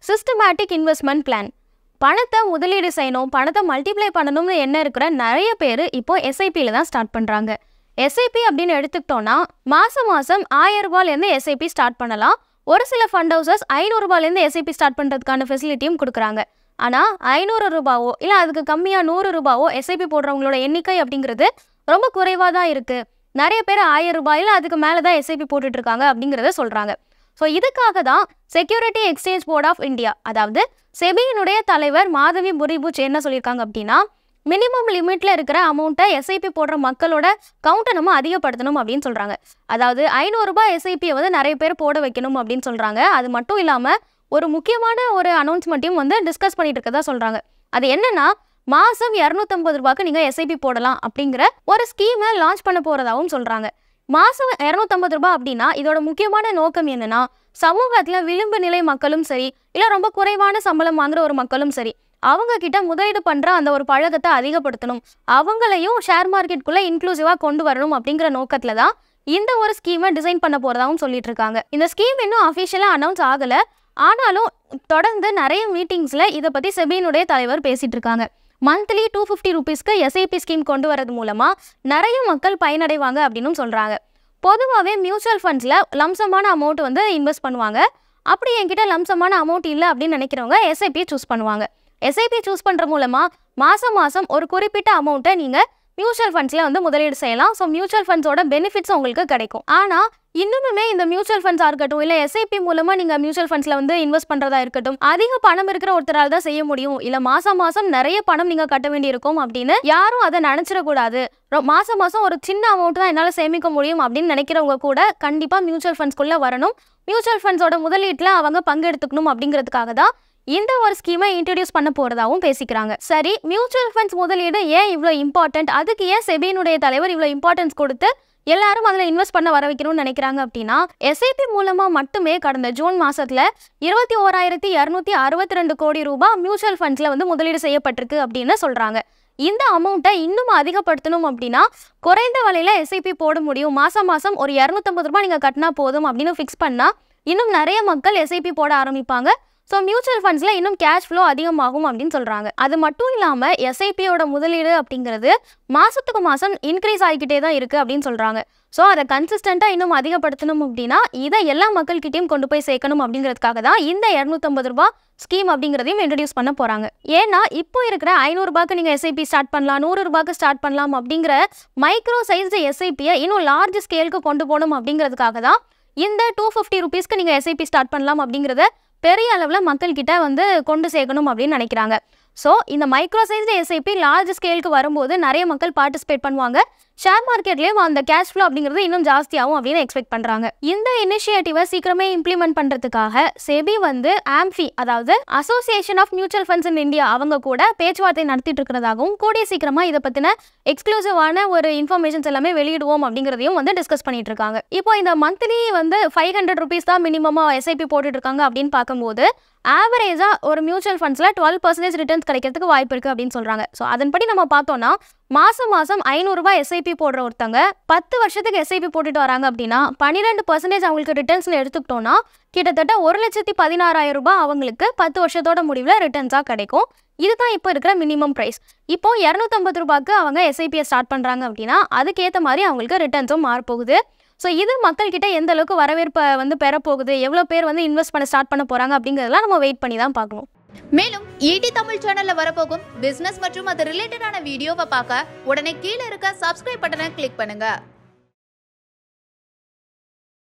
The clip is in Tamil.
சிஸ்டமேட்டிக் இன்வெஸ்ட்மெண்ட் பிளான் பணத்தை முதலீடு செய்யணும் பணத்தை மல்டிப்ளை பண்ணணும்னு என்ன இருக்கிற நிறைய பேர் இப்போ எஸ்ஐபியில் தான் ஸ்டார்ட் பண்ணுறாங்க எஸ்ஐபி அப்படின்னு எடுத்துக்கிட்டோன்னா மாதம் மாதம் ஆயிரம் ரூபாயிலேருந்து எஸ்ஐபி ஸ்டார்ட் பண்ணலாம் ஒரு சில ஃபண்ட் ஹவுசஸ் ஐநூறுரூபாலேருந்து எஸ்ஐபி ஸ்டார்ட் பண்ணுறதுக்கான ஃபெசிலிட்டியும் கொடுக்குறாங்க ஆனால் ஐநூறு ரூபாவோ இல்லை அதுக்கு கம்மியாக நூறு ரூபாவோ எஸ்ஐபி போடுறவங்களோட எண்ணிக்கை அப்படிங்கிறது ரொம்ப குறைவாக தான் இருக்குது நிறைய பேர் ஆயிரம் ரூபாயில் அதுக்கு மேலே தான் எஸ்ஐபி போட்டுட்டு இருக்காங்க அப்படிங்கிறத சொல்கிறாங்க ஸோ இதுக்காக தான் security exchange board of India அதாவது செபியினுடைய தலைவர் மாதவி புரிபுச் என்ன சொல்லியிருக்காங்க அப்படின்னா மினிமம் லிமிட்ல இருக்கிற அமௌண்ட்டை எஸ்ஐபி போடுற மக்களோட கவுண்ட்டை நம்ம அதிகப்படுத்தணும் அப்படின்னு சொல்றாங்க அதாவது ஐநூறுரூபா எஸ்ஐபியை வந்து நிறைய பேர் போட வைக்கணும் அப்படின்னு சொல்றாங்க அது மட்டும் இல்லாமல் ஒரு முக்கியமான ஒரு அனௌன்ஸ்மெண்ட்டையும் வந்து டிஸ்கஸ் பண்ணிட்டு இருக்கதா சொல்றாங்க அது என்னன்னா மாதம் இரநூத்தம்பது ரூபாய்க்கு நீங்கள் எஸ்ஐபி போடலாம் அப்படிங்கிற ஒரு ஸ்கீமை லான்ச் பண்ண போகிறதாவும் சொல்கிறாங்க மாதம் இரநூத்தம்பது ரூபாய் அப்படின்னா இதோட முக்கியமான நோக்கம் என்னன்னா சமூகத்தில் விளிம்பு நிலை மக்களும் சரி இல்லை ரொம்ப குறைவான சம்பளம் வாங்குற ஒரு மக்களும் சரி அவங்க கிட்ட முதலீடு பண்ணுற அந்த ஒரு பழக்கத்தை அதிகப்படுத்தணும் அவங்களையும் ஷேர் மார்க்கெட்டுக்குள்ளே இன்க்ளூசிவாக கொண்டு வரணும் அப்படிங்கிற நோக்கத்தில் தான் இந்த ஒரு ஸ்கீமை டிசைன் பண்ண போகிறதாகவும் சொல்லிட்டு இருக்காங்க இந்த ஸ்கீம் இன்னும் அஃபிஷியலாக அனௌன்ஸ் ஆகலை ஆனாலும் தொடர்ந்து நிறைய மீட்டிங்ஸில் இதை பற்றி செபியினுடைய தலைவர் பேசிட்டு இருக்காங்க மந்த்லி டூ ஃபிஃப்டி ருபீஸ்க்கு எஸ்ஐபி ஸ்கீம் கொண்டு வரது மூலமாக நிறைய மக்கள் பயனடைவாங்க அப்படின்னும் சொல்கிறாங்க பொதுவாகவே மியூச்சுவல் ஃபண்ட்ஸில் லம்சமான அமௌண்ட் வந்து இன்வெஸ்ட் பண்ணுவாங்க அப்படி என்கிட்ட லம்சமான அமௌண்ட் இல்லை அப்படின்னு நினைக்கிறவங்க எஸ்ஐபியை சூஸ் பண்ணுவாங்க எஸ்ஐபி சூஸ் பண்ணுற மூலமாக மாதம் மாதம் ஒரு குறிப்பிட்ட அமௌண்ட்டை நீங்கள் மியூச்சுவல் ஃபண்ட்ஸில் வந்து முதலீடு செய்யலாம் ஸோ மியூச்சுவல் ஃபண்ட்ஸோட பெனிஃபிட்ஸ் உங்களுக்கு கிடைக்கும் ஆனால் இன்னுமே இந்த மியூச்சுவல் ஃபண்ட்ஸாக இருக்கட்டும் இல்லை எஸ்ஐபி மூலமாக நீங்கள் மியூச்சுவல் ஃபண்ட்ஸில் வந்து இன்வெஸ்ட் பண்ணுறதா இருக்கட்டும் அதிக பணம் இருக்கிற ஒருத்தரால் தான் செய்ய முடியும் இல்லை மாதம் மாதம் நிறைய பணம் நீங்கள் கட்ட வேண்டியிருக்கும் அப்படின்னு யாரும் அதை நினச்சிடக்கூடாது மாதம் மாதம் ஒரு சின்ன அமௌண்ட் தான் என்னால் சேமிக்க முடியும் அப்படின்னு நினைக்கிறவங்க கூட கண்டிப்பாக மியூச்சுவல் ஃபண்ட்ஸ்குள்ளே வரணும் மியூச்சுவல் ஃபண்ட்ஸோட முதலீட்டில் அவங்க பங்கெடுத்துக்கணும் அப்படிங்கிறதுக்காக தான் இந்த ஒரு ஸ்கீமை இன்ட்ரடியூஸ் பண்ண போறதாவும் பேசிக்கிறாங்க சரி மியூச்சுவல் ஃபண்ட்ஸ் முதலீடு ஏன் இவ்வளோ இம்பார்ட்டன்ட் அதுக்கு ஏன் செபியினுடைய தலைவர் இவ்வளோ இம்பார்ட்டன்ஸ் கொடுத்து எல்லாரும் அதில் இன்வெஸ்ட் பண்ண வர வைக்கணும்னு நினைக்கிறாங்க அப்படின்னா எஸ்ஐபி மூலமா மட்டுமே கடந்த ஜூன் மாசத்துல இருபத்தி ஓராயிரத்தி இரநூத்தி அறுபத்தி ரெண்டு கோடி ரூபாய் மியூச்சுவல் ஃபண்ட்ஸ்ல வந்து முதலீடு செய்யப்பட்டிருக்கு அப்படின்னு சொல்றாங்க இந்த அமௌண்ட்டை இன்னும் அதிகப்படுத்தணும் அப்படின்னா குறைந்த விலையில எஸ்ஐபி போட முடியும் மாசம் மாசம் ஒரு இரநூத்தம்பது ரூபாய் நீங்க கட்டினா போதும் அப்படின்னு ஃபிக்ஸ் பண்ணா இன்னும் நிறைய மக்கள் எஸ்ஐபி போட ஆரம்பிப்பாங்க ஸோ மியூச்சுவல் ஃபண்ட்ஸில் இன்னும் கேஷ் ஃப்ளோ அதிகமாகும் அப்படின்னு சொல்கிறாங்க அது மட்டும் இல்லாமல் எஸ்ஐபியோட முதலீடு அப்படிங்கிறது மாதத்துக்கு மாதம் இன்க்ரீஸ் ஆகிக்கிட்டே தான் இருக்குது அப்படின்னு சொல்கிறாங்க ஸோ அதை கன்சிஸ்டண்ட்டாக இன்னும் அதிகப்படுத்தணும் அப்படின்னா இதை எல்லா மக்கள்கிட்டையும் கொண்டு போய் சேர்க்கணும் அப்படிங்கிறதுக்காக தான் இந்த இரநூத்தம்பது ரூபா ஸ்கீம் அப்படிங்கிறதையும் இன்ட்ரடியூஸ் பண்ண போகிறாங்க ஏன்னா இப்போ இருக்கிற ஐநூறுரூபாய்க்கு நீங்கள் எஸ்ஐபி ஸ்டார்ட் பண்ணலாம் நூறு ரூபாய்க்கு ஸ்டார்ட் பண்ணலாம் அப்படிங்கிற மைக்ரோ சைஸ்டு எஸ்ஐபியை இன்னும் லார்ஜ் ஸ்கேலுக்கு கொண்டு போகணும் அப்படிங்கிறதுக்காக தான் இந்த டூ ஃபிஃப்டி ருபீஸ்க்கு நீங்கள் எஸ்ஐபி ஸ்டார்ட் பண்ணலாம் அப்படிங்கிறத பெரிய அளவில் மக்கள்கிட்ட வந்து கொண்டு சேர்க்கணும் அப்படின்னு நினைக்கிறாங்க ஸோ இந்த மைக்ரோ சைஸ்டு எஸ்ஐபி லார்ஜ் ஸ்கேலுக்கு வரும்போது நிறைய மக்கள் பார்ட்டிசிபேட் பண்ணுவாங்க ஷேர் மார்க்கெட்லேயும் அந்த கேஷ் ஃப்ளோ அப்படிங்கிறது இன்னும் ஜாஸ்தியாகும் அப்படின்னு எக்ஸ்பெக்ட் பண்ணுறாங்க இந்த இனிஷியேட்டிவை சீக்கிரமே இம்ப்ளிமெண்ட் பண்ணுறதுக்காக செபி வந்து ஆம்ஃபி அதாவது association of mutual funds in India அவங்க கூட பேச்சுவார்த்தை நடத்திட்டு இருக்கிறதாகவும் கூடிய சீக்கிரமாக இதை பற்றின எக்ஸ்க்ளூசிவான ஒரு இன்ஃபர்மேஷன்ஸ் எல்லாமே வெளியிடுவோம் அப்படிங்கிறதையும் வந்து டிஸ்கஸ் பண்ணிட்டு இருக்காங்க இப்போ இந்த மந்த்லி வந்து ஃபைவ் ஹண்ட்ரட் ருபீஸ் தான் மினிமமாக எஸ்ஐபி போட்டுட்டு இருக்காங்க அப்படின்னு பார்க்கும்போது ஆவரேஜாக ஒரு மியூச்சுவல் ஃபண்ட்ஸில் டுவெல் பர்சன்டேஜ் ரிட்டர்ன்ஸ் கிடைக்கிறதுக்கு வாய்ப்பு இருக்குது அப்படின்னு சொல்கிறாங்க ஸோ அதன்படி நம்ம பார்த்தோம்னா மாதம் மாதம் ஐநூறுரூபா எஸ்ஐபி போடுற ஒருத்தங்க பத்து வருஷத்துக்கு எஸ்ஐபி போட்டுட்டு வராங்க அப்படின்னா பன்னிரெண்டு பர்சன்டேஜ் அவங்களுக்கு ரிட்டர்ன்ஸில் எடுத்துக்கிட்டோம்னா கிட்டத்தட்ட ஒரு லட்சத்தி பதினாறாயிரம் ரூபாய் அவங்களுக்கு பத்து வருஷத்தோட முடிவில் ரிட்டர்ன்ஸாக கிடைக்கும் இதுதான் இப்போ இருக்கிற மினிமம் ப்ரைஸ் இப்போ இரநூத்தம்பது ரூபாய்க்கு அவங்க எஸ்ஐபியை ஸ்டார்ட் பண்ணுறாங்க அப்படின்னா அதுக்கேற்ற மாதிரி அவங்களுக்கு ரிட்டர்ன்ஸும் மாறப்போகுது ஸோ இது மக்கள்கிட்ட எந்த அளவுக்கு வரவேற்பை வந்து பெறப்போகுது எவ்வளோ பேர் வந்து இன்வெஸ்ட் பண்ண ஸ்டார்ட் பண்ண போகிறாங்க அப்படிங்கிறதெல்லாம் நம்ம வெயிட் பண்ணி தான் பார்க்கணும் மேலும் ஈடி தமிழ் சேனல்ல வரப்போகும் பிசினஸ் மற்றும் அது ரிலேட்டடான வீடியோவை பார்க்க உடனே கீழே இருக்க சப்ஸ்கிரைப் பட்டனை கிளிக் பண்ணுங்க